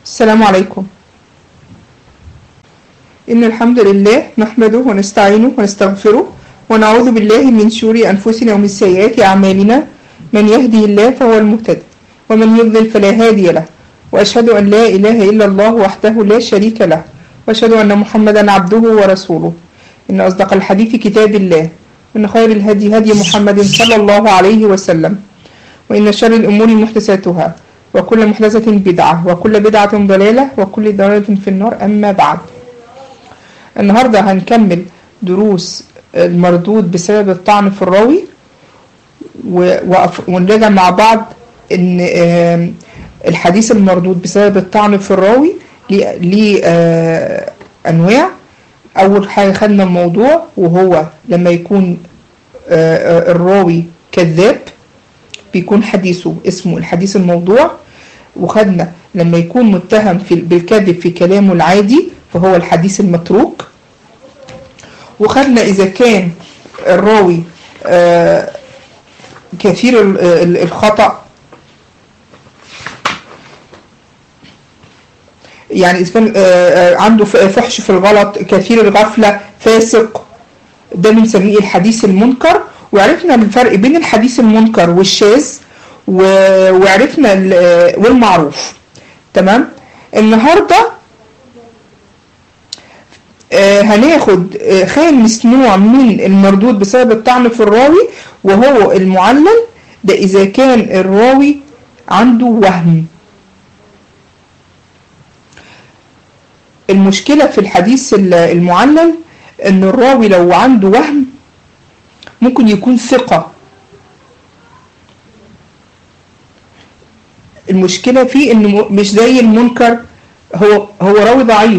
السلام عليكم إن الحمد لله نحمده ونستعينه ونستغفره ونعوذ بالله من شرور أنفسنا ومن سيئات أعمالنا من يهدي الله فهو المهتد ومن يضلل فلا هادي له وأشهد أن لا إله إلا الله وحده لا شريك له وأشهد أن محمدا عبده ورسوله إن أصدق الحديث كتاب الله وإن خير الهدي هدي محمد صلى الله عليه وسلم وإن شر الأمور محدثاتها وكل محدثة بدعة وكل بدعة ضلالة وكل ضلالة في النار أما بعد النهاردة هنكمل دروس المردود بسبب الطعن في الراوي ونراجع مع بعض ان الحديث المردود بسبب الطعن في الراوي ليه انواع اول حاجة خدنا الموضوع وهو لما يكون الراوي كذاب بيكون حديثه اسمه الحديث الموضوع وخدنا لما يكون متهم في بالكذب في كلامه العادي فهو الحديث المتروك وخدنا إذا كان الراوي كثير الخطأ يعني إذا كان عنده فحش في الغلط كثير الغفلة فاسق ده بنسميه الحديث المنكر وعرفنا الفرق بين الحديث المنكر والشاذ وعرفنا والمعروف تمام النهارده آه هناخد آه خامس نوع من المردود بسبب الطعن في الراوي وهو المعلل ده إذا كان الراوي عنده وهم المشكلة في الحديث المعلل ان الراوي لو عنده وهم ممكن يكون ثقة المشكلة فيه انه مش زي المنكر هو هو راوي ضعيف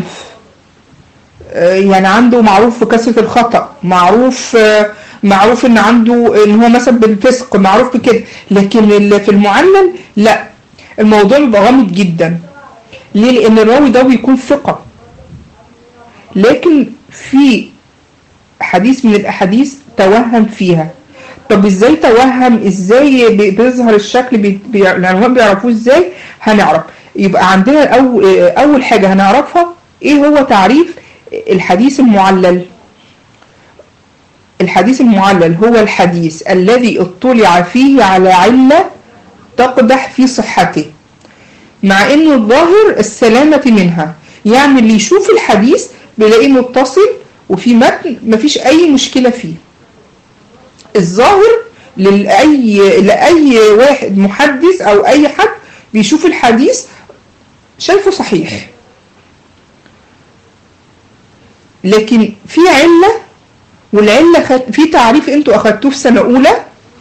يعني عنده معروف بكثرة الخطأ معروف معروف ان عنده ان هو مثلا بالفسق معروف بكده لكن في المعلل لا الموضوع بيبقى غامض جدا ليه لان الراوي ده بيكون ثقة لكن في حديث من الاحاديث توهم فيها طب ازاي توهم ازاي بيظهر الشكل بي... بي... العنوان بيعرفوه ازاي هنعرف يبقى عندنا أو... اول حاجة هنعرفها ايه هو تعريف الحديث المعلل الحديث المعلل هو الحديث الذي اطلع فيه على علة تقدح في صحته مع انه الظاهر السلامة منها يعني اللي يشوف الحديث بيلاقيه متصل وفي متن مفيش اي مشكلة فيه الظاهر لأي لأي واحد محدث أو أي حد بيشوف الحديث شايفه صحيح لكن في علة والعلة خد في تعريف انتوا أخدتوه في سنة أولى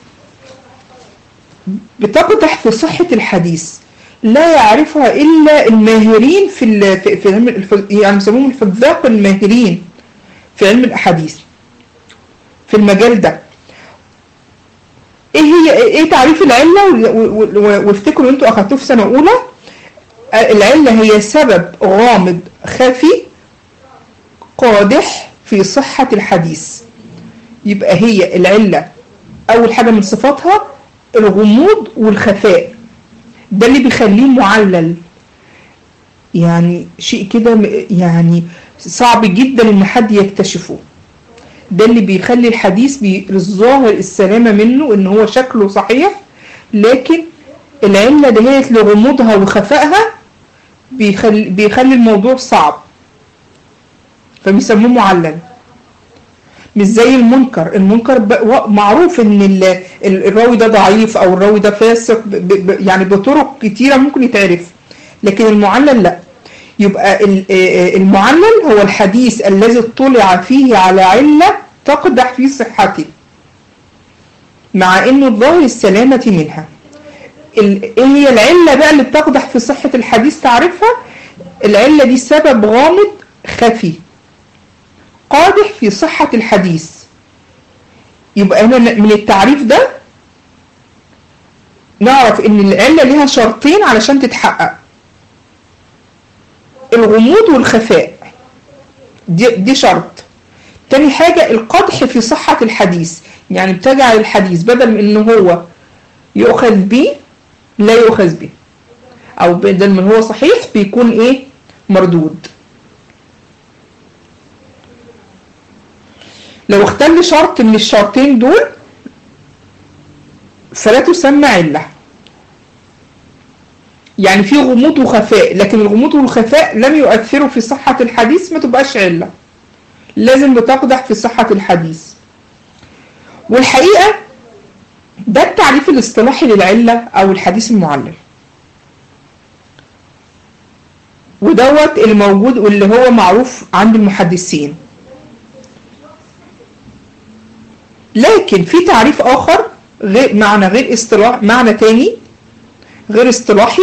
بتقدح في صحة الحديث لا يعرفها إلا الماهرين في ال في, في علم يعني يسموهم الحذاق الماهرين في علم الأحاديث في المجال ده ايه هي ايه تعريف العله وافتكروا انتوا اخدتوه في سنه اولى العله هي سبب غامض خفي قادح في صحه الحديث يبقى هي العله اول حاجه من صفاتها الغموض والخفاء ده اللي بيخليه معلل يعني شيء كده يعني صعب جدا ان حد يكتشفه ده اللي بيخلي الحديث بالظاهر السلامة منه ان هو شكله صحيح لكن العلة دهيت لغموضها وخفائها بيخلي, بيخلي الموضوع صعب فبيسموه معلل مش زي المنكر المنكر معروف ان الراوي ده ضعيف او الراوي ده فاسق يعني بطرق كتيرة ممكن يتعرف لكن المعلل لا يبقى المعلل هو الحديث الذي اطلع فيه على علة تقدح في صحته مع انه الظاهر السلامة منها ايه هي العلة بقى اللي بتقدح في صحة الحديث تعرفها العلة دي سبب غامض خفي قادح في صحة الحديث يبقى هنا من التعريف ده نعرف ان العلة لها شرطين علشان تتحقق الغموض والخفاء دي, دي شرط تاني حاجة القدح في صحة الحديث يعني بتجعل الحديث بدل من انه هو يؤخذ به لا يؤخذ به او بدل من هو صحيح بيكون ايه مردود لو اختل شرط من الشرطين دول فلا تسمى علة يعني في غموض وخفاء لكن الغموض والخفاء لم يؤثروا في صحة الحديث ما تبقاش علة لازم بتقدح في صحة الحديث والحقيقة ده التعريف الاصطلاحي للعلة أو الحديث المعلل ودوت الموجود واللي هو معروف عند المحدثين لكن في تعريف آخر غير معنى غير اصطلاح معنى تاني غير اصطلاحي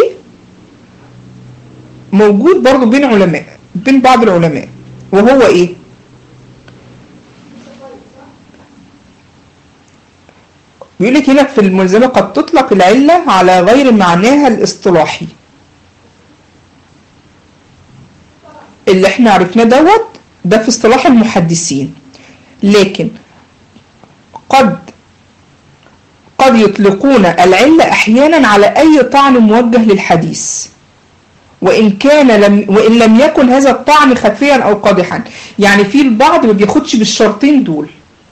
موجود برضو بين علماء بين بعض العلماء وهو ايه بيقول لك هنا في الملزمة قد تطلق العلة على غير معناها الاصطلاحي اللي احنا عرفناه دوت ده في اصطلاح المحدثين لكن قد قد يطلقون العلة احيانا على اي طعن موجه للحديث وان كان لم وان لم يكن هذا الطعن خفيا او قادحا يعني في البعض ما بياخدش بالشرطين دول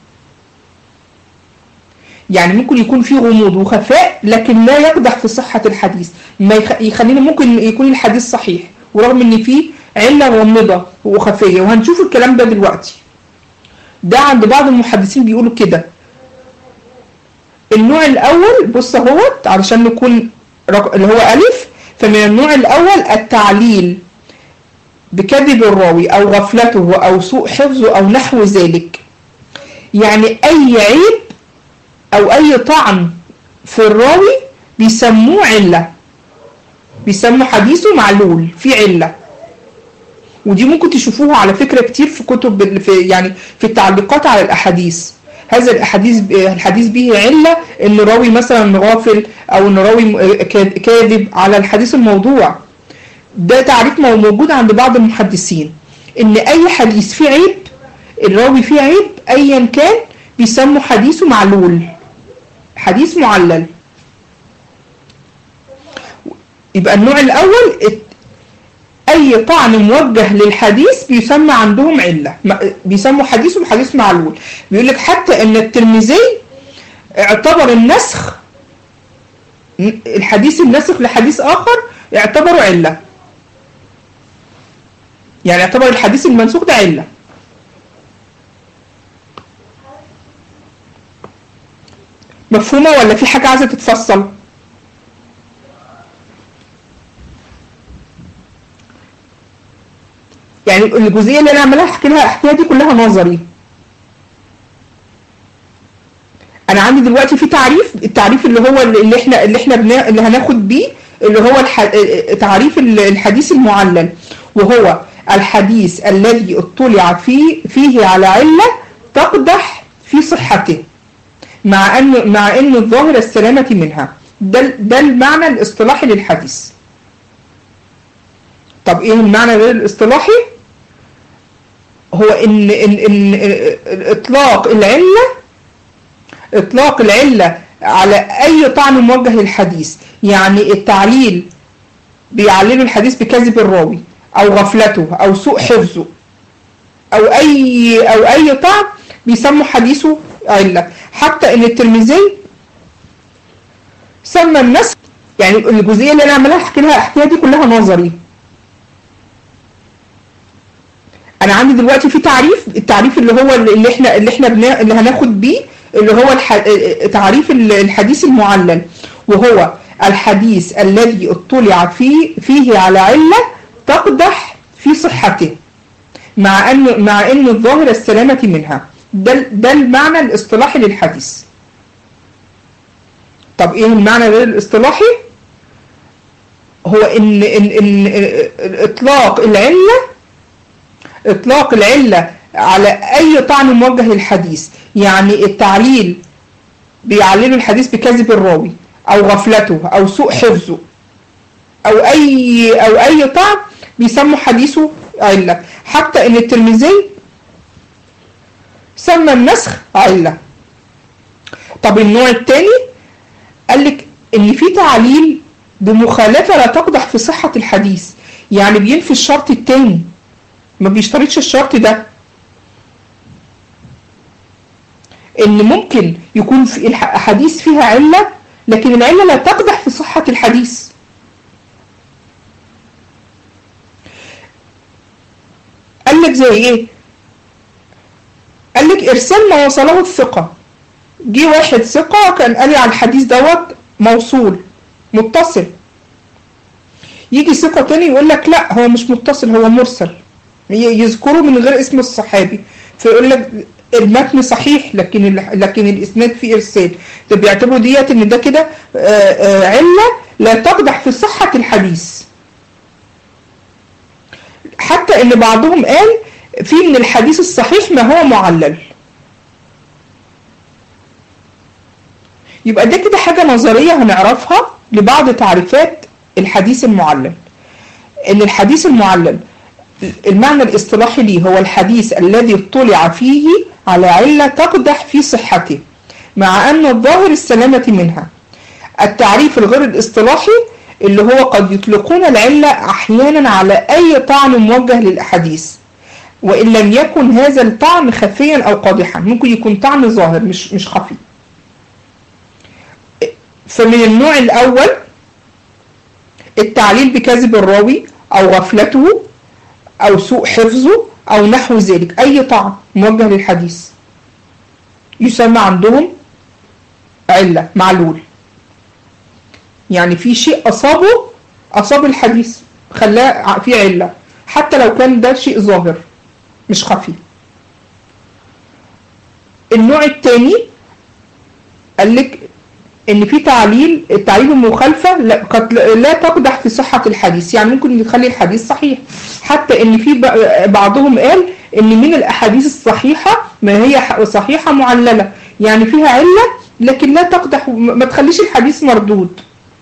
يعني ممكن يكون في غموض وخفاء لكن لا يقدح في صحة الحديث ما يخ... يخلينا ممكن يكون الحديث صحيح ورغم ان فيه علة غامضة وخفية وهنشوف الكلام ده دلوقتي ده عند بعض المحدثين بيقولوا كده النوع الاول بص اهوت علشان نكون رق... اللي هو الف فمن النوع الاول التعليل بكذب الراوي او غفلته او سوء حفظه او نحو ذلك يعني اي عيب او اي طعن في الراوي بيسموه علة بيسموا حديثه معلول في علة ودي ممكن تشوفوها على فكرة كتير في كتب في يعني في التعليقات على الاحاديث هذا الاحاديث الحديث به علة ان راوي مثلا غافل او ان راوي كاذب على الحديث الموضوع ده تعريف موجود عند بعض المحدثين ان اي حديث فيه عيب الراوي فيه عيب ايا كان بيسموا حديثه معلول حديث معلل يبقى النوع الاول اي طعن موجه للحديث بيسمى عندهم علة بيسموا حديثه حديث معلول بيقول لك حتى ان الترمذي اعتبر النسخ الحديث النسخ لحديث اخر اعتبره علة يعني اعتبر الحديث المنسوخ ده علة مفهومة ولا في حاجة عايزة تتفصل يعني الجزئية اللي انا عمالها احكي لها احكيها دي كلها نظري انا عندي دلوقتي في تعريف التعريف اللي هو اللي احنا اللي احنا بنا اللي هناخد بيه اللي هو الح... تعريف الحديث المعلل وهو الحديث الذي اطلع فيه فيه على علة تقدح في صحته مع ان مع ان الظاهر السلامة منها ده ده المعنى الاصطلاحي للحديث طب ايه المعنى غير الاصطلاحي هو ان ان ان اطلاق العله اطلاق العله على اي طعن موجه للحديث يعني التعليل بيعللوا الحديث بكذب الراوي او غفلته او سوء حفظه او اي او اي طعن بيسموا حديثه عله حتى ان الترمذي سمى النسخ يعني الجزئيه اللي انا عمالها احكي لها احكيها دي كلها نظري انا عندي دلوقتي في تعريف التعريف اللي هو اللي احنا اللي احنا بنا اللي هناخد بيه اللي هو الح... تعريف الحديث المعلل وهو الحديث الذي اطلع فيه فيه على علة تقدح في صحته مع ان مع ان الظاهر السلامة منها ده ده المعنى الاصطلاحي للحديث طب ايه المعنى غير الاصطلاحي هو ان ان ان اطلاق العله اطلاق العلة على اي طعن موجه للحديث يعني التعليل بيعللوا الحديث بكذب الراوي او غفلته او سوء حفظه او اي او اي طعن بيسموا حديثه علة حتى ان الترمذي سمى النسخ علة طب النوع الثاني قال لك ان في تعليل بمخالفة لا تقدح في صحة الحديث يعني بينفي الشرط التاني ما بيشترطش الشرط ده ان ممكن يكون في الحديث فيها علة لكن العلة لا تقدح في صحة الحديث قال لك زي ايه قال لك ارسال ما وصله الثقة جه واحد ثقة كان قال على الحديث دوت موصول متصل يجي ثقة تاني يقول لك لا هو مش متصل هو مرسل يذكره من غير اسم الصحابي فيقول لك المتن صحيح لكن لكن الاسناد فيه ارسال ده بيعتبروا ديت ان ده كده علة لا تقدح في صحة الحديث حتى ان بعضهم قال في من الحديث الصحيح ما هو معلل يبقى ده كده حاجة نظرية هنعرفها لبعض تعريفات الحديث المعلل ان الحديث المعلل المعنى الاصطلاحي ليه هو الحديث الذي اطلع فيه على علة تقدح في صحته مع أن الظاهر السلامة منها التعريف الغير الاصطلاحي اللي هو قد يطلقون العلة أحيانا على أي طعن موجه للأحاديث وإن لم يكن هذا الطعن خفيا أو قادحا ممكن يكون طعن ظاهر مش مش خفي فمن النوع الأول التعليل بكذب الراوي أو غفلته أو سوء حفظه أو نحو ذلك أي طعن موجه للحديث يسمى عندهم علة معلول يعني في شيء أصابه أصاب الحديث خلاه في علة حتى لو كان ده شيء ظاهر مش خفي النوع الثاني قال لك ان في تعليل التعليل المخالفه لا, قد لا تقدح في صحه الحديث يعني ممكن يخلي الحديث صحيح حتى ان في بعضهم قال ان من الاحاديث الصحيحه ما هي صحيحه معلله يعني فيها عله لكن لا تقدح ما تخليش الحديث مردود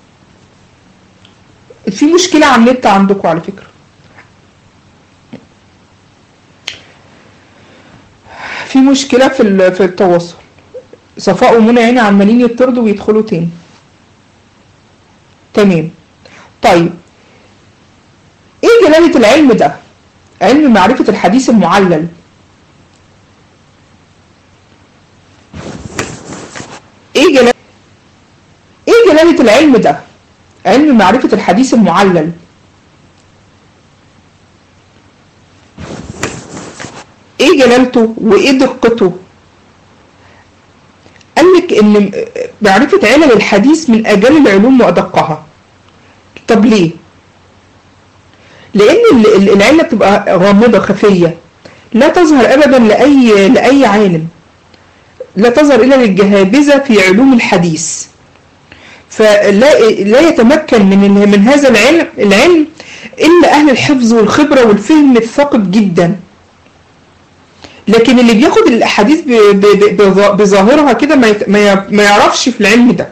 في مشكله على النت عندكم على فكره في مشكله في في التواصل صفاء ومنى عيني عمالين يطردوا ويدخلوا تاني تمام طيب ايه جلالة العلم ده علم معرفة الحديث المعلل ايه جلالة ايه جلالة العلم ده علم معرفة الحديث المعلل ايه جلالته وايه دقته قال لك ان معرفة علل الحديث من اجل العلوم وادقها طب ليه لان العلة بتبقى غامضة خفية لا تظهر ابدا لاي لاي عالم لا تظهر الا للجهابذة في علوم الحديث فلا لا يتمكن من من هذا العلم العلم الا اهل الحفظ والخبرة والفهم الثاقب جدا لكن اللي بياخد الاحاديث بظاهرها كده ما يعرفش في العلم ده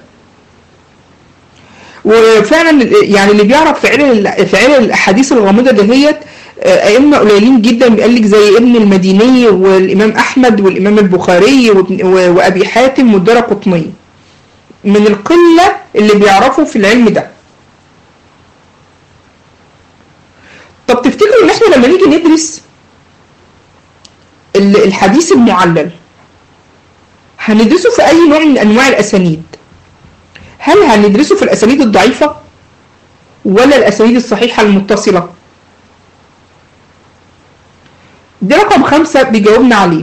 وفعلا يعني اللي بيعرف في علل في علل الاحاديث الغامضه دهيت ائمه قليلين جدا بيقول لك زي ابن المديني والامام احمد والامام البخاري وابي حاتم والدار قطني من القله اللي بيعرفوا في العلم ده طب تفتكروا ان احنا لما نيجي ندرس الحديث المعلل هندرسه في اي نوع من انواع الاسانيد هل هندرسه في الاسانيد الضعيفه ولا الاسانيد الصحيحه المتصله دي رقم خمسة بيجاوبنا عليه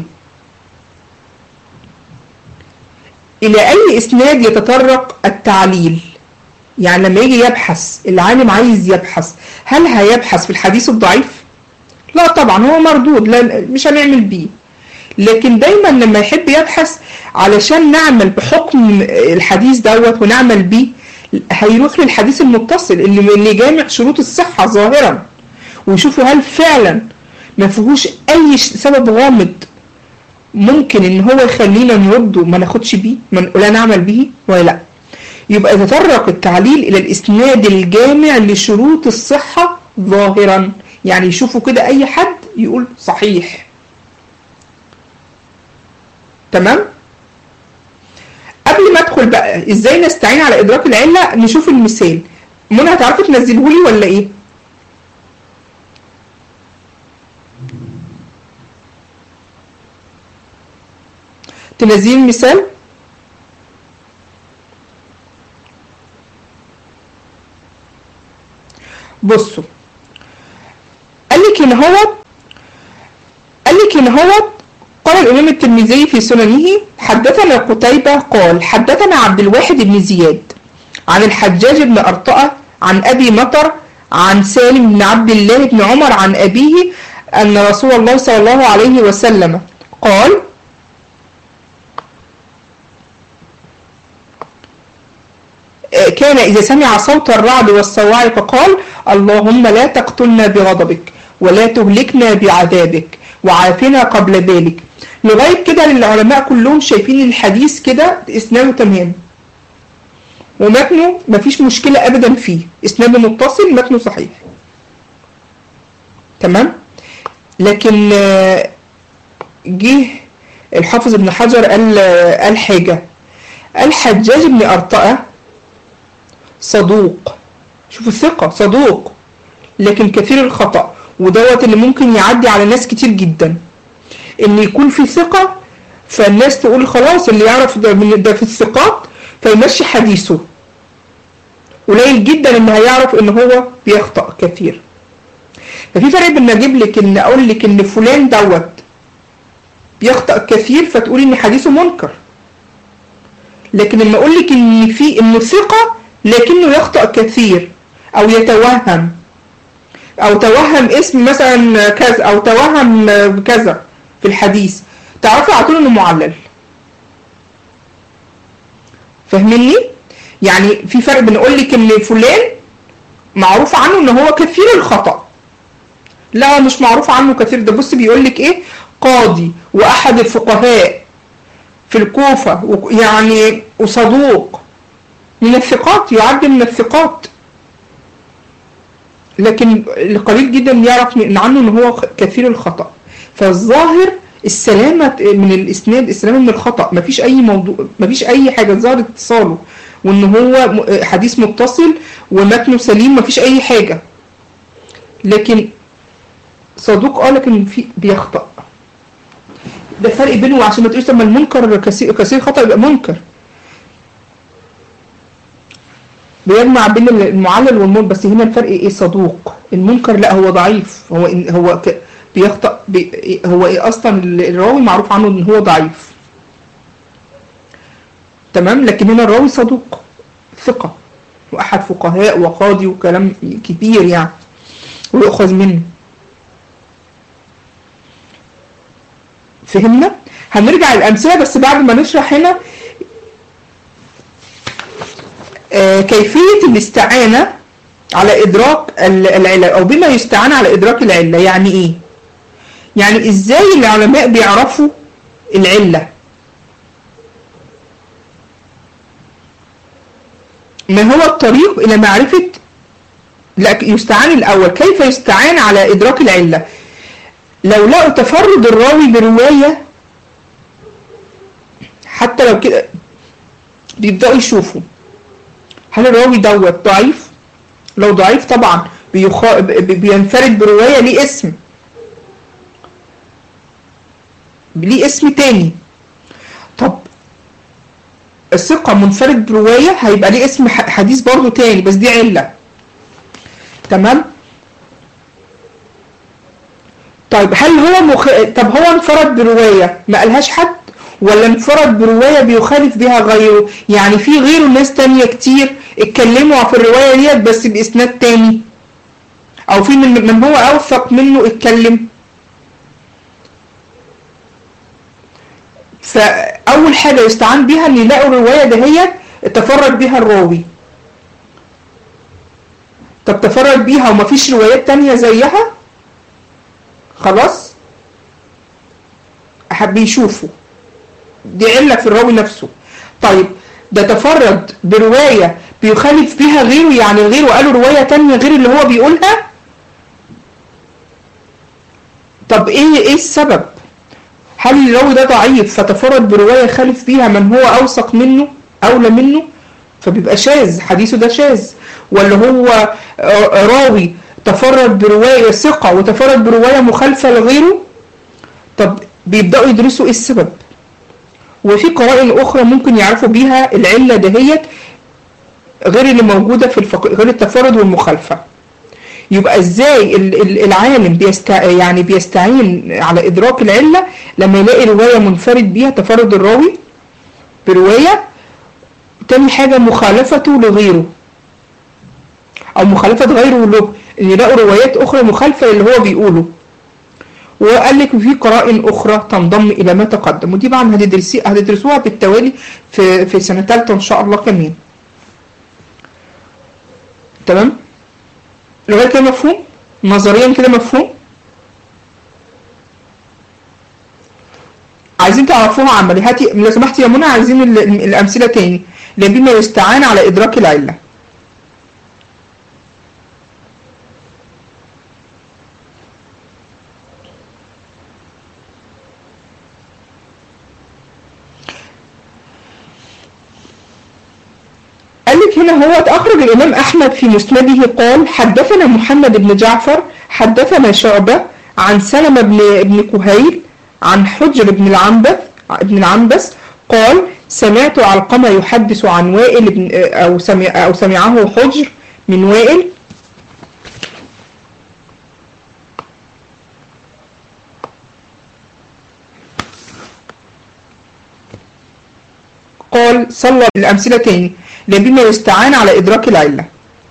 إلى أي إسناد يتطرق التعليل يعني لما يجي يبحث العالم عايز يبحث هل هيبحث في الحديث الضعيف لا طبعا هو مردود لا مش هنعمل بيه لكن دايما لما يحب يبحث علشان نعمل بحكم الحديث دوت ونعمل بيه هيروح للحديث المتصل اللي اللي جامع شروط الصحة ظاهرا ويشوفوا هل فعلا ما فيهوش اي سبب غامض ممكن ان هو يخلينا نرده ما ناخدش بيه ولا نعمل به ولا لا يبقى يتطرق التعليل الى الاسناد الجامع لشروط الصحة ظاهرا يعني يشوفوا كده اي حد يقول صحيح تمام قبل ما ادخل بقى ازاي نستعين على ادراك العله نشوف المثال منى هتعرفي تنزلهولي ولا ايه تنزلي المثال بصوا قال لك ان هو قال لك ان هو قال الامام الترمذي في سننه حدثنا قتيبة قال حدثنا عبد الواحد بن زياد عن الحجاج بن أرطأة عن أبي مطر عن سالم بن عبد الله بن عمر عن أبيه أن رسول الله صلى الله عليه وسلم قال كان إذا سمع صوت الرعد والصواعق قال اللهم لا تقتلنا بغضبك ولا تهلكنا بعذابك وعافنا قبل ذلك لغاية كده العلماء كلهم شايفين الحديث كده إسناده تمام ومتنه مفيش مشكلة أبدا فيه إسناده متصل متنه صحيح تمام لكن جه الحافظ ابن حجر قال قال حاجة قال حجاج بن أرطأة صدوق شوفوا الثقة صدوق لكن كثير الخطأ ودوت اللي ممكن يعدي على ناس كتير جدا ان يكون في ثقة فالناس تقول خلاص اللي يعرف ده, من ده في الثقات فيمشي حديثه قليل جدا ان هيعرف ان هو بيخطأ كثير ففي فرق بين اجيب لك ان اقول لك ان فلان دوت بيخطأ كثير فتقولي ان حديثه منكر لكن لما اقول لك ان في انه ثقة لكنه يخطأ كثير او يتوهم او توهم اسم مثلا كذا او توهم كذا في الحديث تعرفي على طول انه معلل فاهميني يعني في فرق بين اقول لك ان فلان معروف عنه ان هو كثير الخطأ لا مش معروف عنه كثير ده بص بيقول لك ايه قاضي واحد الفقهاء في الكوفة يعني وصدوق من الثقات يعد من الثقات لكن القليل جدا يعرف عنه ان هو كثير الخطأ فالظاهر السلامة من الاسناد السلامة من الخطأ مفيش اي موضوع مفيش اي حاجة ظاهر اتصاله وان هو حديث متصل ومتنه سليم مفيش اي حاجة لكن صدوق اه لكن في بيخطأ ده فرق بينه عشان ما تقولش لما المنكر كثير كثير خطأ يبقى منكر بيجمع بين المعلل والمنكر بس هنا الفرق ايه صدوق المنكر لا هو ضعيف هو إن هو ك بيخطأ بي هو ايه اصلا الراوي معروف عنه ان هو ضعيف تمام لكن هنا الراوي صدوق ثقة واحد فقهاء وقاضي وكلام كبير يعني ويؤخذ منه فهمنا هنرجع الامثله بس بعد ما نشرح هنا آه كيفيه الاستعانه على ادراك العله او بما يستعان على ادراك العله يعني ايه يعني ازاي العلماء بيعرفوا العله ما هو الطريق الى معرفه لا يستعان الاول كيف يستعان على ادراك العله لو لقوا تفرد الراوي برواية حتى لو كده بيبدأوا يشوفوا هل الراوي دوت ضعيف لو ضعيف طبعا بيخ... بينفرد برواية ليه اسم ليه اسم تاني طب الثقة منفرد برواية هيبقى ليه اسم حديث برضو تاني بس دي علة تمام طيب هل هو مخ... طب هو انفرد برواية ما قالهاش حد ولا انفرد برواية بيخالف بها غيره يعني في غيره ناس تانية كتير اتكلموا في الرواية ديت بس بإسناد تاني او في من, من هو اوثق منه اتكلم فاول حاجة يستعان بها ان يلاقوا الرواية دهيت تفرد بها الراوي طب تفرد بيها ومفيش روايات تانية زيها خلاص حب يشوفوا دي علة في الراوي نفسه طيب ده تفرد برواية بيخالف بيها غيره يعني غيره قالوا رواية تانية غير اللي هو بيقولها طب ايه ايه السبب هل الراوي ده ضعيف فتفرد برواية خالف بيها من هو اوثق منه اولى منه فبيبقى شاذ حديثه ده شاذ ولا هو راوي تفرد برواية ثقة وتفرد برواية مخالفة لغيره طب بيبدأوا يدرسوا ايه السبب وفي قرائن اخرى ممكن يعرفوا بيها العلة دهيت غير اللي موجودة في الفق... غير التفرد والمخالفة يبقى ازاي العالم بيستع... يعني بيستعين على ادراك العلة لما يلاقي رواية منفرد بيها تفرد الراوي برواية تاني حاجة مخالفته لغيره او مخالفة غيره له ان يلاقوا روايات اخرى مخالفة اللي هو بيقوله وقال لك في قرائن اخرى تنضم الى ما تقدم ودي طبعا هتدرسي هتدرسوها بالتوالي في في سنه ثالثه ان شاء الله كمان تمام لغايه كده مفهوم نظريا كده مفهوم عايزين تعرفوها عملي هاتي لو سمحتي يا منى عايزين الامثله تاني لبما يستعان على ادراك العله هنا هو أخرج الإمام أحمد في مسنده قال حدثنا محمد بن جعفر حدثنا شعبة عن سلمة بن ابن كهيل عن حجر بن العنبس ابن العنبس قال سمعت علقمة يحدث عن وائل بن أو, سمع أو سمعه حجر من وائل قال صلى الأمثلة تاني لبما يستعان على إدراك العلة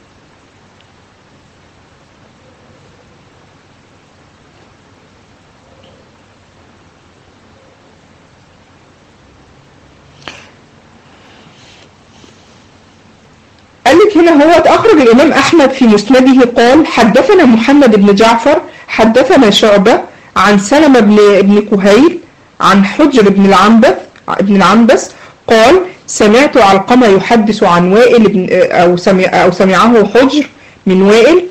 قال لك هنا هو أخرج الإمام أحمد في مسنده قال حدثنا محمد بن جعفر حدثنا شعبة عن سلمة بن ابن كهيل عن حجر بن العنبس ابن العنبس قال سمعت علقمة يحدث عن وائل بن أو, سمع أو سمعه حجر من وائل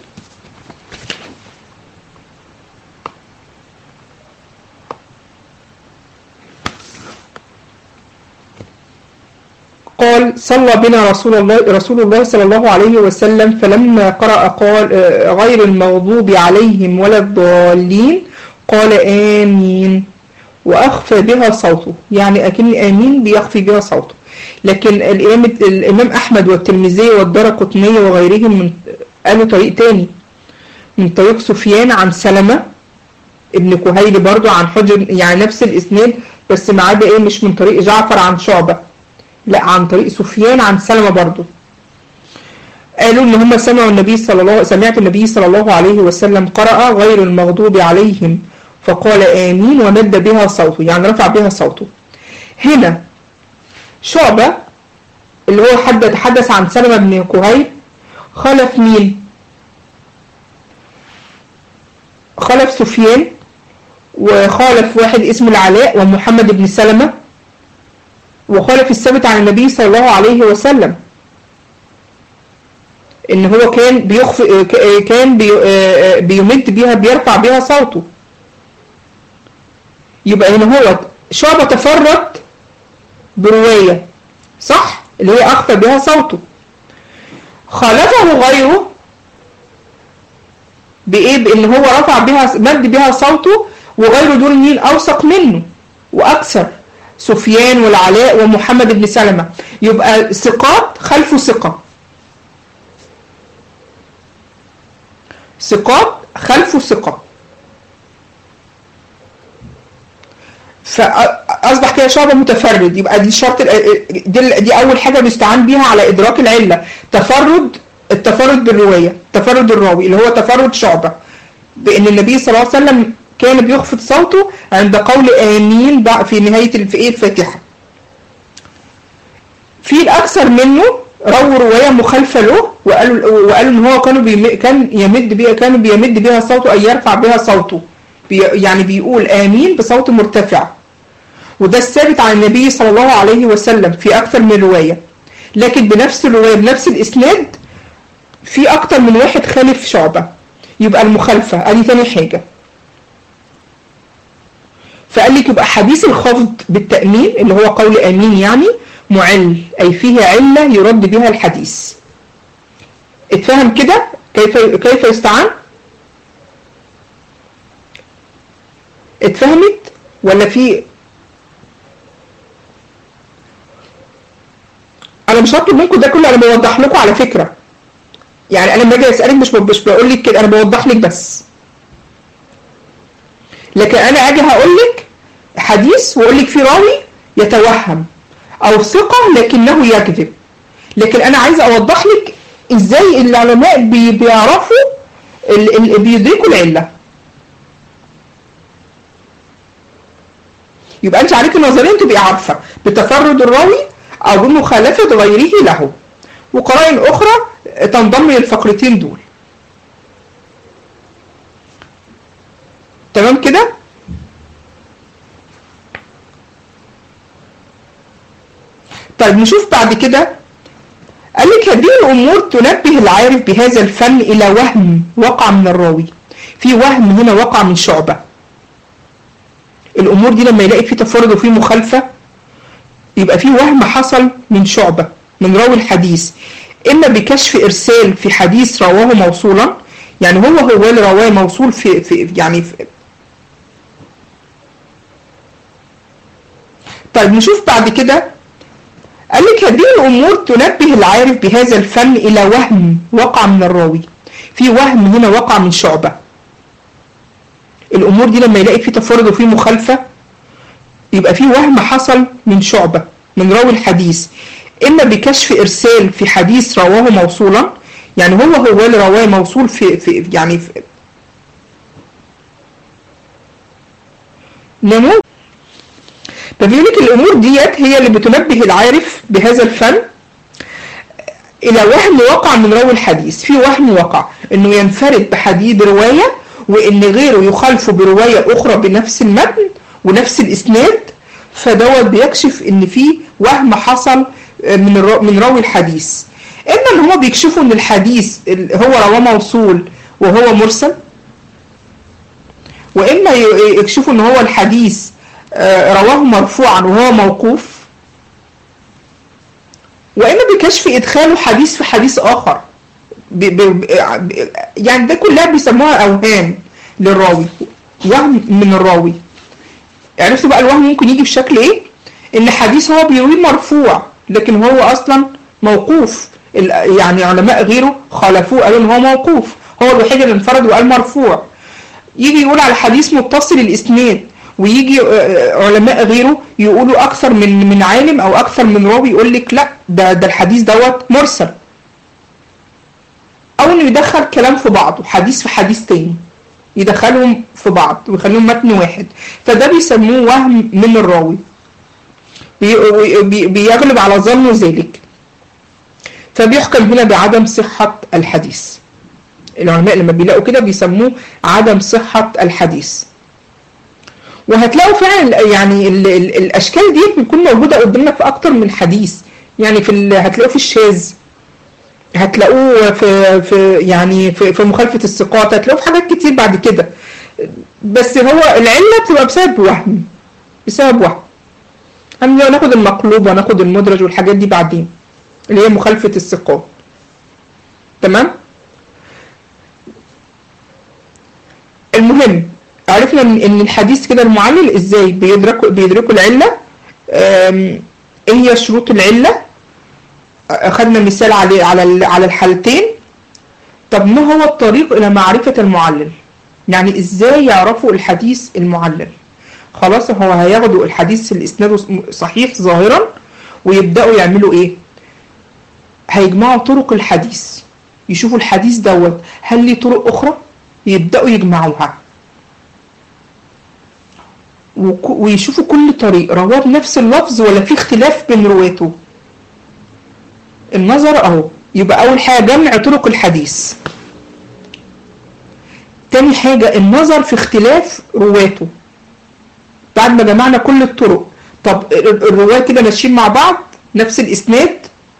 قال صلى بنا رسول الله رسول الله صلى الله عليه وسلم فلما قرأ قال غير المغضوب عليهم ولا الضالين قال آمين وأخفى بها صوته يعني أكن آمين بيخفي بها صوته لكن الإمام, الإمام أحمد والترمذي والدرقطنية وغيرهم من قالوا طريق تاني من طريق سفيان عن سلمة ابن كهيل برضو عن حجر يعني نفس الإسناد بس ما عدا إيه مش من طريق جعفر عن شعبة لا عن طريق سفيان عن سلمة برضو قالوا ان هم سمعوا النبي صلى الله سمعت النبي صلى الله عليه وسلم قرأ غير المغضوب عليهم فقال آمين ومد بها صوته يعني رفع بها صوته هنا شعبة اللي هو حد تحدث عن سلمة بن كهيل خلف مين خلف سفيان وخالف واحد اسمه العلاء ومحمد بن سلمة وخالف الثابت عن النبي صلى الله عليه وسلم ان هو كان بيخفي كان بي بيمد بيها بيرفع بيها صوته يبقى هنا هو شعبة تفرد برواية صح اللي هي أخفى بها صوته خالفه غيره بإيه بإن هو رفع بها مد بها صوته وغيره دول مين أوثق منه وأكثر سفيان والعلاء ومحمد بن سلمة يبقى ثقات خلفه ثقة ثقات خلفه ثقة فاصبح كده شعبة متفرد يبقى دي شرط دي, دي اول حاجة بيستعان بيها على ادراك العلة تفرد التفرد بالرواية تفرد الراوي اللي هو تفرد شعبة بان النبي صلى الله عليه وسلم كان بيخفض صوته عند قول امين في نهاية في الفاتحة في الاكثر منه رووا رواية مخالفة له وقالوا وقالوا ان هو كانوا بيم كان يمد بيها كانوا بيمد بها صوته اي يرفع بها صوته بي يعني بيقول امين بصوت مرتفع وده الثابت عن النبي صلى الله عليه وسلم في اكثر من رواية لكن بنفس الرواية بنفس الاسناد في اكتر من واحد خالف شعبة يبقى المخالفة ادي تاني حاجة فقال لك يبقى حديث الخفض بالتأمين اللي هو قول امين يعني معل اي فيه علة يرد بها الحديث اتفهم كده كيف كيف يستعان اتفهمت ولا في انا مش هطلب منكم ده كله انا بوضح لكم على فكره يعني انا لما اجي اسالك مش مش بقول لك كده انا بوضح لك بس لكن انا اجي هقول لك حديث واقول لك في راوي يتوهم او ثقه لكنه يكذب لكن انا عايزه اوضح لك ازاي العلماء بي بيعرفوا ال ال بيدركوا العله يبقى انت عليك نظريا تبقي عارفه بتفرد الراوي او بمخالفه غيره له وقرائن اخرى تنضم للفقرتين دول تمام كده طيب نشوف بعد كده قال لك هذه الامور تنبه العارف بهذا الفن الى وهم وقع من الراوي في وهم هنا وقع من شعبه الامور دي لما يلاقي في تفرد وفي مخالفه يبقى في وهم حصل من شعبه من راوي الحديث اما بكشف ارسال في حديث رواه موصولا يعني هو هو اللي رواه موصول في, في يعني في طيب نشوف بعد كده قال لك هذه الامور تنبه العارف بهذا الفن الى وهم وقع من الراوي في وهم هنا وقع من شعبه الامور دي لما يلاقي في تفرد وفي مخالفه يبقى في وهم حصل من شعبه من راوي الحديث اما بكشف ارسال في حديث رواه موصولا يعني هو هو اللي رواه موصول في, في يعني في نمو فبيقول لك الامور ديت هي اللي بتنبه العارف بهذا الفن الى وهم وقع من راوي الحديث في وهم وقع انه ينفرد بحديث بروايه وان غيره يخالفه بروايه اخرى بنفس المتن ونفس الاسناد فدوت بيكشف ان في وهم حصل من الرا... من راوي الحديث اما ان هو بيكشفوا ان الحديث هو رواه موصول وهو مرسل واما يكشفوا ان هو الحديث رواه مرفوعا وهو موقوف واما بكشف ادخاله حديث في حديث اخر ب... ب... يعني ده كلها بيسموها اوهام للراوي وهم من الراوي عرفتوا بقى الوهم ممكن يجي بشكل ايه ان حديث هو بيرويه مرفوع لكن هو اصلا موقوف يعني علماء غيره خالفوه قالوا ان هو موقوف هو الوحيد اللي انفرد وقال مرفوع يجي يقول على حديث متصل الاسناد ويجي علماء غيره يقولوا اكثر من من عالم او اكثر من راوي يقول لك لا ده ده الحديث دوت مرسل او انه يدخل كلام في بعضه حديث في حديث تاني يدخلهم في بعض ويخليهم متن واحد فده بيسموه وهم من الراوي بيغلب على ظنه ذلك فبيحكم هنا بعدم صحة الحديث العلماء لما بيلاقوا كده بيسموه عدم صحة الحديث وهتلاقوا فعلا يعني ال ال الاشكال دي بتكون موجوده قدامنا في اكتر من حديث يعني في هتلاقوه في الشاذ هتلاقوه في في يعني في, في مخالفه الثقات هتلاقوه في حاجات كتير بعد كده بس هو العله بتبقى بسبب وهم بسبب وهم هناخد المقلوب وناخد المدرج والحاجات دي بعدين اللي هي مخالفه الثقات تمام المهم عرفنا ان الحديث كده المعلل ازاي بيدركوا بيدركوا العله ايه هي شروط العله اخذنا مثال على على على الحالتين طب ما هو الطريق الى معرفه المعلل يعني ازاي يعرفوا الحديث المعلل خلاص هو هياخدوا الحديث الاسناد صحيح ظاهرا ويبداوا يعملوا ايه هيجمعوا طرق الحديث يشوفوا الحديث دوت هل ليه طرق اخرى يبداوا يجمعوها ويشوفوا كل طريق رواه بنفس اللفظ ولا في اختلاف بين رواته النظر اهو يبقى اول حاجه جمع طرق الحديث تاني حاجه النظر في اختلاف رواته بعد ما جمعنا كل الطرق طب الرواه كده ماشيين مع بعض نفس الاسناد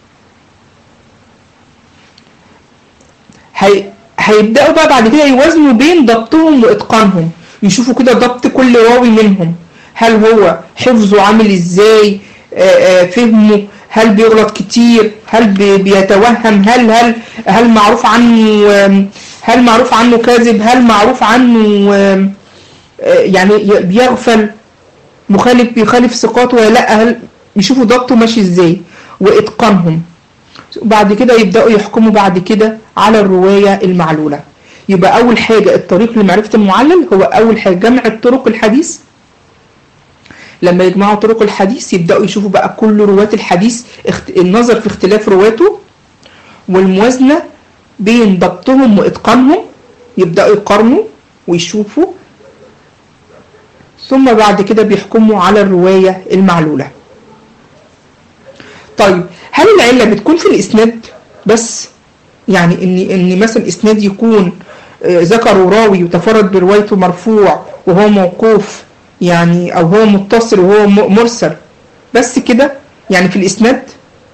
هي... هيبداوا بقى بعد كده يوازنوا بين ضبطهم واتقانهم يشوفوا كده ضبط كل راوي منهم هل هو حفظه عامل ازاي آآ آآ فهمه هل بيغلط كتير هل بي- بيتوهم هل هل هل معروف عنه آم، هل معروف عنه كاذب هل معروف عنه آم، آه، يعني ي- بيغفل مخالف بيخالف ثقاته ولا لا هل يشوفوا ضبطه ماشي ازاي واتقانهم وبعد كده يبداوا يحكموا بعد كده على الروايه المعلوله يبقى اول حاجه الطريق لمعرفه المعلل هو اول حاجه جمع الطرق الحديث لما يجمعوا طرق الحديث يبداوا يشوفوا بقى كل رواة الحديث اخت... النظر في اختلاف رواته والموازنه بين ضبطهم واتقانهم يبداوا يقارنوا ويشوفوا ثم بعد كده بيحكموا على الروايه المعلوله طيب هل العله بتكون في الاسناد بس يعني ان ان مثلا اسناد يكون آه، ذكروا راوي وتفرد بروايته مرفوع وهو موقوف يعني او هو متصل وهو م- مرسل بس كده يعني في الاسناد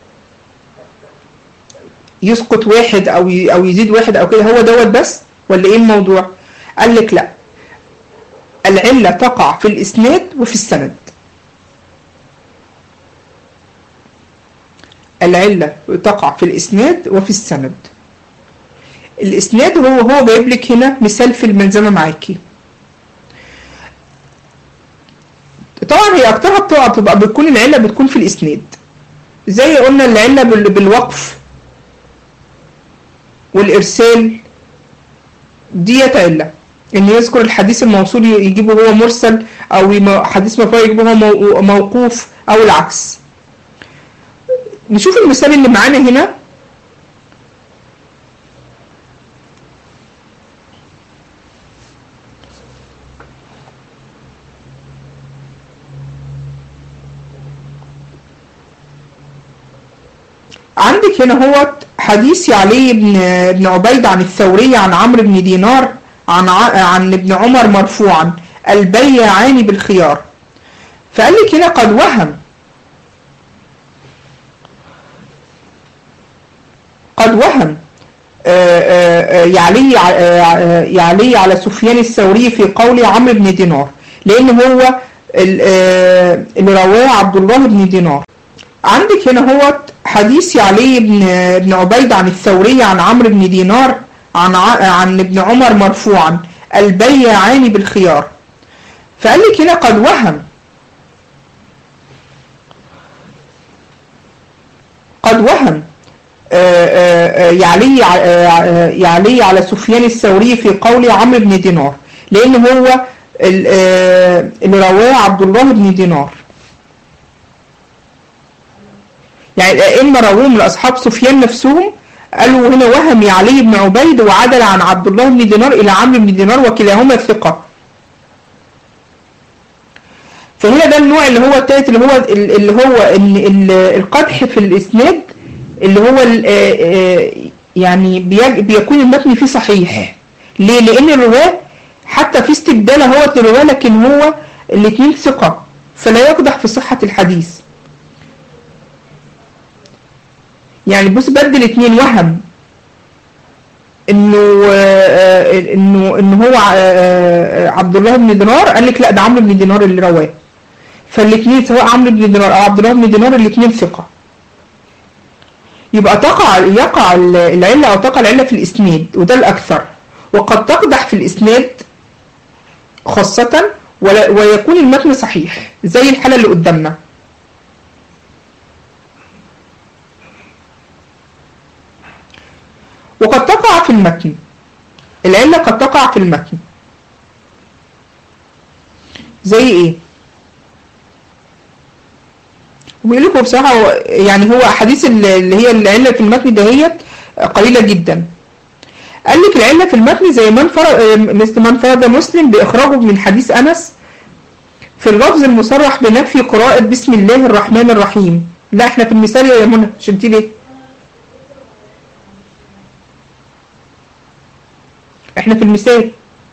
يسقط واحد او ي- او يزيد واحد او كده هو دوت بس ولا ايه الموضوع قال لك لا العله تقع في الاسناد وفي السند العله تقع في الاسناد وفي السند الاسناد هو هو جايب لك هنا مثال في الملزمه معاكي طبعا هي اكترها بتقع بتبقى بتكون العله بتكون في الاسناد زي قلنا العله بال- بالوقف والارسال ديت عله ان يذكر الحديث الموصول ي- يجيبه هو مرسل او يم- حديث مرفوع يجيبه هو مو- موقوف او العكس نشوف المثال اللي معانا هنا عندك هنا هو حديث علي بن بن عبيد عن الثوري عن عمرو بن دينار عن ع- عن ابن عمر مرفوعا البيعان بالخيار فقال لك هنا قد وهم قد وهم آه، آه، آه، يعلي ع- آه، آه، يعلي على سفيان الثوري في قول عمرو بن دينار لان هو ال- آه، اللي رواه عبد الله بن دينار عندك هنا هو حديث علي بن بن عبيد عن الثوري عن عمرو بن دينار عن ع- عن ابن عمر مرفوعا البيعان بالخيار فقال لك هنا قد وهم قد وهم آه، آه، آه، يعلي ع- آه، آه، يعلي على سفيان الثوري في قول عمرو بن دينار لان هو ال- آه، اللي رواه عبد الله بن دينار يعني الأئمة رووهم لأصحاب سفيان نفسهم قالوا هنا وهم علي بن عبيد وعدل عن عبد الله بن دينار إلى عمرو بن دينار وكلاهما ثقة فهنا ده النوع اللي هو التالت اللي هو اللي هو ال- ال- القدح في الإسناد اللي هو ال- آه، آه، يعني بيج- بيكون المتن فيه صحيح ليه؟ لأن الرواة حتى في استبدال اهوت للرواة لكن هو الاتنين ثقة فلا يقدح في صحة الحديث يعني بص بدل اتنين وهم انه آه، آه، انه ان هو آه، آه، عبد الله بن دينار قال لك لا ده عمرو بن دينار اللي رواه فالاثنين سواء عمرو بن دينار او عبد الله بن دينار الاثنين ثقه يبقى تقع يقع العله او تقع العله في الاسناد وده الاكثر وقد تقدح في الاسناد خاصه ولا- ويكون المتن صحيح زي الحاله اللي قدامنا وقد تقع في المتن العلة قد تقع في المتن زي ايه وبيقول لكم بصراحة هو- يعني هو أحاديث ال- اللي هي العلة في المتن دهيت قليلة جدا قال لك العلة في المتن زي من فرض مثل من فرض مسلم بإخراجه من حديث أنس في اللفظ المصرح بنفي قراءة بسم الله الرحمن الرحيم لا احنا في المثال يا منى شلتي ليه احنا في المثال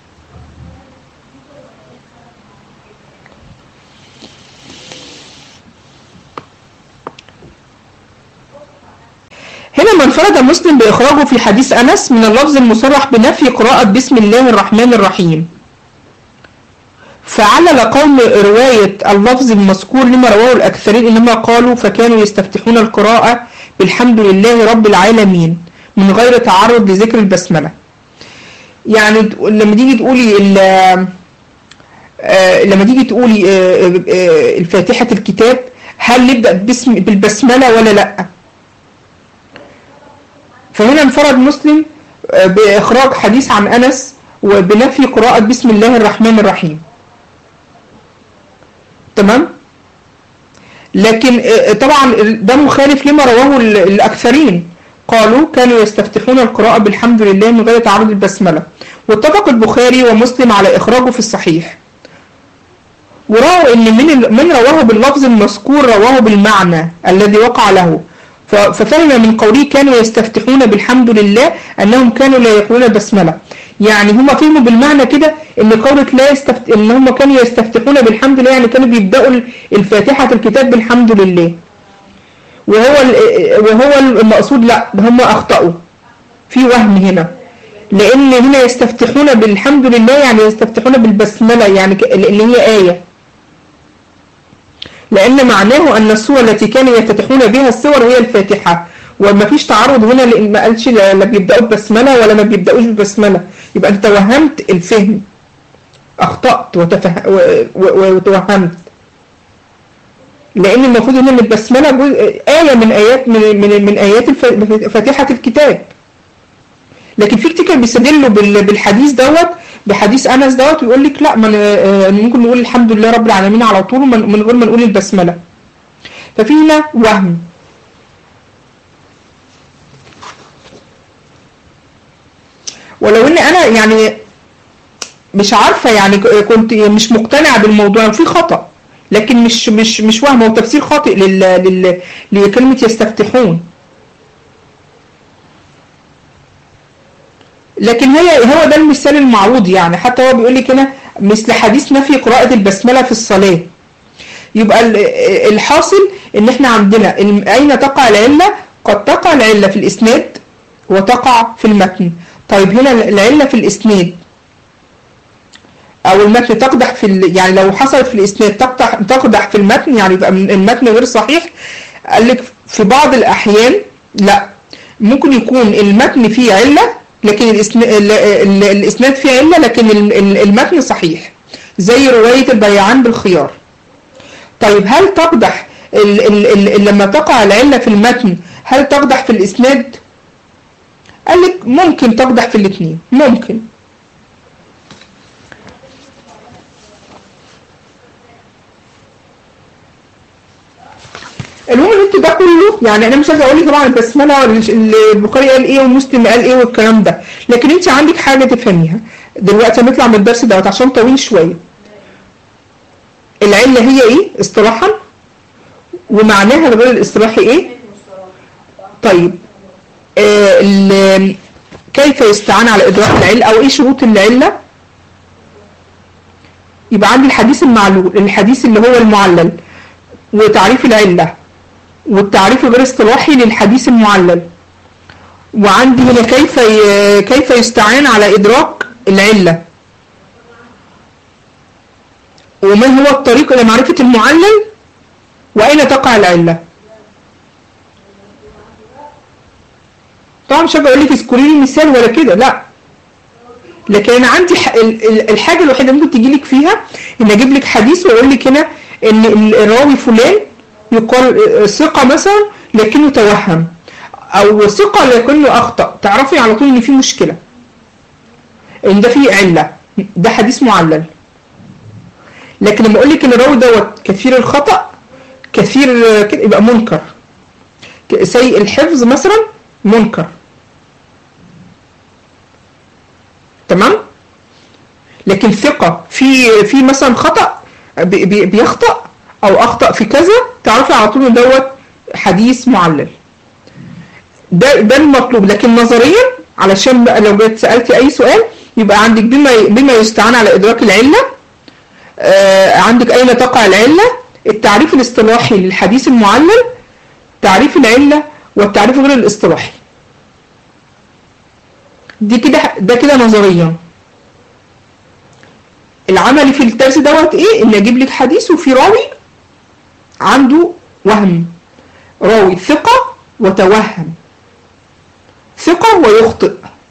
هنا من انفرد مسلم بإخراجه في حديث أنس من اللفظ المصرح بنفي قراءة بسم الله الرحمن الرحيم فعلل قوم رواية اللفظ المذكور لما رواه الأكثرين إنما قالوا فكانوا يستفتحون القراءة بالحمد لله رب العالمين من غير تعرض لذكر البسملة يعني لما تيجي تقولي لما تيجي تقولي الفاتحة الكتاب هل نبدأ باسم بالبسملة ولا لأ فهنا انفرد مسلم بإخراج حديث عن أنس وبنفي قراءة بسم الله الرحمن الرحيم تمام لكن طبعا ده مخالف لما رواه الأكثرين قالوا كانوا يستفتحون القراءة بالحمد لله من غير تعرض البسملة واتفق البخاري ومسلم على إخراجه في الصحيح ورووا ان من من رواه باللفظ المذكور رواه بالمعنى الذي وقع له ففهم من قوله كانوا يستفتحون بالحمد لله انهم كانوا لا يقولون البسمله يعني هم فهموا بالمعنى كده ان قولة لا يستفت... ان هم كانوا يستفتحون بالحمد لله يعني كانوا بيبداوا الفاتحه الكتاب بالحمد لله وهو ال... وهو المقصود لا هم اخطاوا في وهم هنا لان هنا يستفتحون بالحمد لله يعني يستفتحون بالبسمله يعني ك... لان هي ايه لأن معناه أن السور التي كانوا يفتتحون بها السور هي الفاتحة وما فيش تعرض هنا لأن ما قالش لا بيبدأوا ببسملة ولا ما بيبدأوش ببسملة يبقى أنت توهمت الفهم أخطأت وتفه... و... و... وتوهمت لأن المفروض أن البسملة آية من آيات من من, من آيات الف... فاتحة الكتاب لكن في كتير بيستدلوا بال... بالحديث دوت بحديث انس دوت ويقول لك لا من ممكن نقول الحمد لله رب العالمين على طول من غير ما نقول البسمله ففي هنا وهم ولو ان انا يعني مش عارفه يعني كنت مش مقتنعه بالموضوع في خطا لكن مش مش مش وهم هو تفسير خاطئ لل لل لكلمه يستفتحون لكن هي هو ده المثال المعروض يعني حتى هو بيقول لك هنا مثل حديث نفي قراءة البسملة في الصلاة يبقى الحاصل ان احنا عندنا اين تقع العلة قد تقع العلة في الاسناد وتقع في المتن طيب هنا العلة في الاسناد او المتن تقدح في يعني لو حصلت في الاسناد تقدح تقدح في المتن يعني يبقى المتن غير صحيح قال لك في بعض الاحيان لا ممكن يكون المتن فيه عله لكن الاسناد فيه عله لكن المتن صحيح زي روايه البيعان بالخيار طيب هل تقدح ال ال ال لما تقع العله في المتن هل تقدح في الاسناد قال لك ممكن تقدح في الاثنين ممكن المهم انت ده كله يعني انا مش عايزه اقول لك طبعا البسمله البخاري قال ايه ومسلم قال ايه والكلام ده لكن انت عندك حاجه تفهميها دلوقتي هنطلع من الدرس دوت عشان طويل شويه العله هي ايه اصطلاحا ومعناها الغير الاصطلاحي ايه طيب آه كيف يستعان على ادراك العله او ايه شروط العله يبقى عندي الحديث المعلول الحديث اللي هو المعلل وتعريف العله والتعريف غير اصطلاحي للحديث المعلل وعندي هنا كيف كيف يستعان على ادراك العله وما هو الطريق الى معرفه المعلل واين تقع العله طبعا مش هبقى اقول لك اذكري لي مثال ولا كده لا لكن انا عندي الحاجه الوحيده ممكن تجي لك فيها ان اجيب لك حديث واقول لك هنا ان الراوي فلان يقال ثقة مثلا لكنه توهم او ثقة لكنه اخطأ تعرفي على طول ان في مشكلة ان ده فيه علة ده حديث معلل لكن لما اقول لك ان الراوي دوت كثير الخطأ كثير كده يبقى منكر سيء الحفظ مثلا منكر تمام لكن ثقة في في مثلا خطأ بيخطأ او اخطأ في كذا تعرفي على طول دوت حديث معلل ده ده المطلوب لكن نظريا علشان بقى لو جيت سالتي اي سؤال يبقى عندك بما بما يستعان على ادراك العله آه عندك اين تقع العله التعريف الاصطلاحي للحديث المعلل تعريف العله والتعريف غير الاصطلاحي دي كده ده كده نظريا العملي في الدرس دوت ايه ان اجيب لك حديث وفي راوي عنده وهم راوي ثقة وتوهم ثقة ويخطئ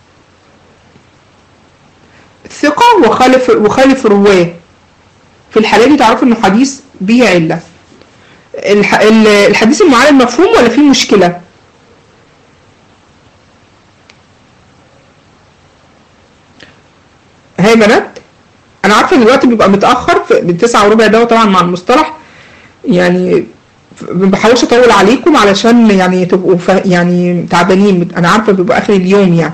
ثقة وخالف وخالف رواه في الحالة دي تعرفوا انه حديث به علة الح... ال- الحديث المعلن مفهوم ولا فيه مشكلة هاي يا بنات انا عارفه ان الوقت بيبقى متاخر في بالتسعة وربع ده طبعا مع المصطلح يعني ف- ما بحاولش اطول عليكم علشان يعني تبقوا فا يعني تعبانين انا عارفه بيبقى اخر اليوم يعني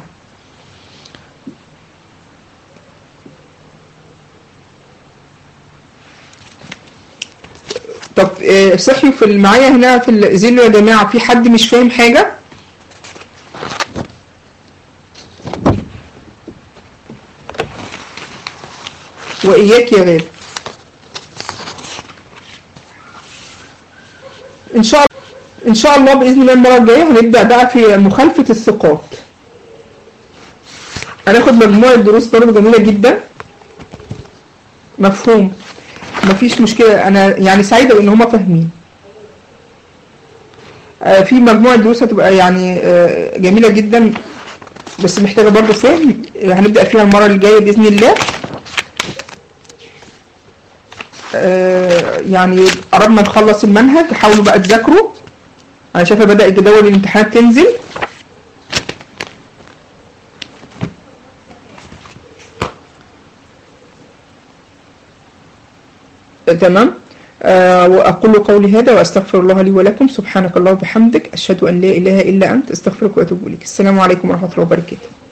طب آه، صحيوا في معايا هنا في الزين يا جماعه في حد مش فاهم حاجه واياك يا غالي ان شاء الله ان شاء الله باذن الله المره الجايه هنبدا بقى في مخالفه الثقات هناخد مجموعه دروس برضه جميله جدا مفهوم مفيش مشكله انا يعني سعيده بان هما فاهمين آه، في مجموعه دروس هتبقى يعني آه، جميله جدا بس محتاجه برضه فهم آه، هنبدا فيها المره الجايه باذن الله آه، يعني قربنا نخلص المنهج حاولوا بقى تذاكروا انا شايفه بدات جدول الامتحانات تنزل آه، تمام آه واقول قولي هذا واستغفر الله لي ولكم سبحانك اللهم وبحمدك اشهد ان لا اله الا انت استغفرك واتوب اليك السلام عليكم ورحمه الله وبركاته